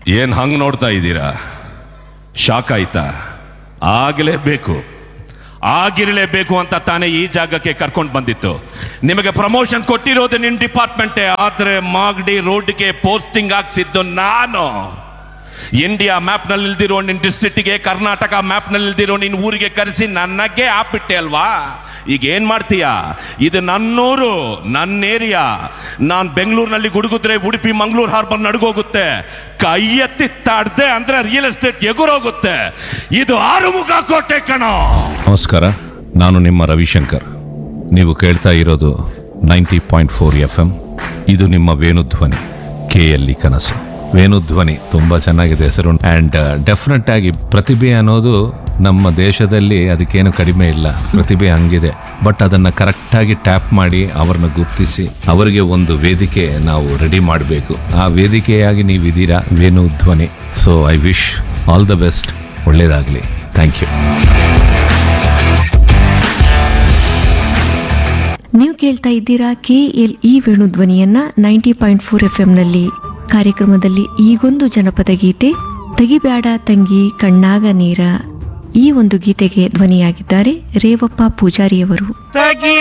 ಏನು ಹಂಗೆ ನೋಡ್ತಾ ಇದ್ದೀರಾ ಶಾಕ್ ಆಯ್ತಾ ಆಗಲೇಬೇಕು ಆಗಿರಲೇಬೇಕು ಅಂತ ತಾನೇ ಈ ಜಾಗಕ್ಕೆ ಕರ್ಕೊಂಡು ಬಂದಿತ್ತು ನಿಮಗೆ ಪ್ರಮೋಷನ್ ಕೊಟ್ಟಿರೋದು ನಿನ್ನ ಡಿಪಾರ್ಟ್ಮೆಂಟೇ ಆದರೆ ಮಾಗಡಿ ರೋಡ್ಗೆ ಪೋಸ್ಟಿಂಗ್ ಹಾಕ್ಸಿದ್ದು ನಾನು ಇಂಡಿಯಾ ಮ್ಯಾಪ್ನಲ್ಲಿ ಇಲ್ದಿರೋ ನಿನ್ನ ಡಿಸ್ಟ್ರಿಕ್ಟಿಗೆ ಕರ್ನಾಟಕ ಮ್ಯಾಪ್ನಲ್ಲಿ ಇಲ್ದಿರೋ ನಿನ್ನ ಊರಿಗೆ ಕರೆಸಿ ನನಗೆ ಹಾಕ್ಬಿಟ್ಟೆ ಅಲ್ವಾ ಈಗ ಏನು ಮಾಡ್ತೀಯಾ ಇದು ನನ್ನೂರು ನನ್ನ ಏರಿಯಾ ನಾನು ಬೆಂಗಳೂರಿನಲ್ಲಿ ಗುಡುಗುದ್ರೆ ಉಡುಪಿ ಮಂಗಳೂರು ಹಾರ್ಬರ್ ನಡುಗೋಗುತ್ತೆ ಕೈ ಎತ್ತಿ ತಾಡ್ದೆ ಅಂದ್ರೆ ರಿಯಲ್ ಎಸ್ಟೇಟ್ ಎಗುರೋಗುತ್ತೆ ಇದು ಆರುಮುಖ ಕೋಟೆ ಕಣೋ ನಮಸ್ಕಾರ ನಾನು ನಿಮ್ಮ ರವಿಶಂಕರ್ ನೀವು ಕೇಳ್ತಾ ಇರೋದು ninety point four F M ಇದು ನಿಮ್ಮ ವೇಣುಧ್ವನಿ ಕೆ ಎಲ್ಲಿ ಕನಸು ವೇಣುಧ್ವನಿ ತುಂಬ ಚೆನ್ನಾಗಿದೆ ಹೆಸರು ಆ್ಯಂಡ್ ಡೆಫಿನೆಟ್ ಆಗಿ ಪ್ರತಿಭೆ ಅನ್ನೋದು ನಮ್ಮ ದೇಶದಲ್ಲಿ ಅದಕ್ಕೇನು ಕಡಿಮೆ ಇಲ್ಲ ಪ್ರತಿಭೆ ಹಂಗಿದೆ ಬಟ್ ಅದನ್ನು ಕರೆಕ್ಟಾಗಿ ಟ್ಯಾಪ್ ಮಾಡಿ ಅವ್ರನ್ನ ಗುರ್ತಿಸಿ ಅವರಿಗೆ ಒಂದು ವೇದಿಕೆ ನಾವು ರೆಡಿ ಮಾಡಬೇಕು ಆ ವೇದಿಕೆಯಾಗಿ ನೀವಿದ್ದೀರಾ Venudhwani so I wish all the best ಒಳ್ಳೆಯದಾಗಲಿ ಥ್ಯಾಂಕ್ ಯು ನೀವು ಕೇಳ್ತಾ ಇದ್ದೀರಾ ಕೆ ಎಲ್ ಇ ವೇಣುಧ್ವನಿಯನ್ನ ನೈಂಟಿ ಪಾಯಿಂಟ್ ಫೋರ್ ಎಫ್ ಎಂನಲ್ಲಿ ಕಾರ್ಯಕ್ರಮದಲ್ಲಿ ಈಗೊಂದು ಜನಪದ ಗೀತೆ ತೆಗಿಬ್ಯಾಡ ತಂಗಿ ಕಣ್ಣಾಗ ನೀರ ಈ ಒಂದು ಗೀತೆಗೆ ಧ್ವನಿಯಾಗಿದ್ದಾರೆ ರೇವಪ್ಪ ಪೂಜಾರಿಯವರು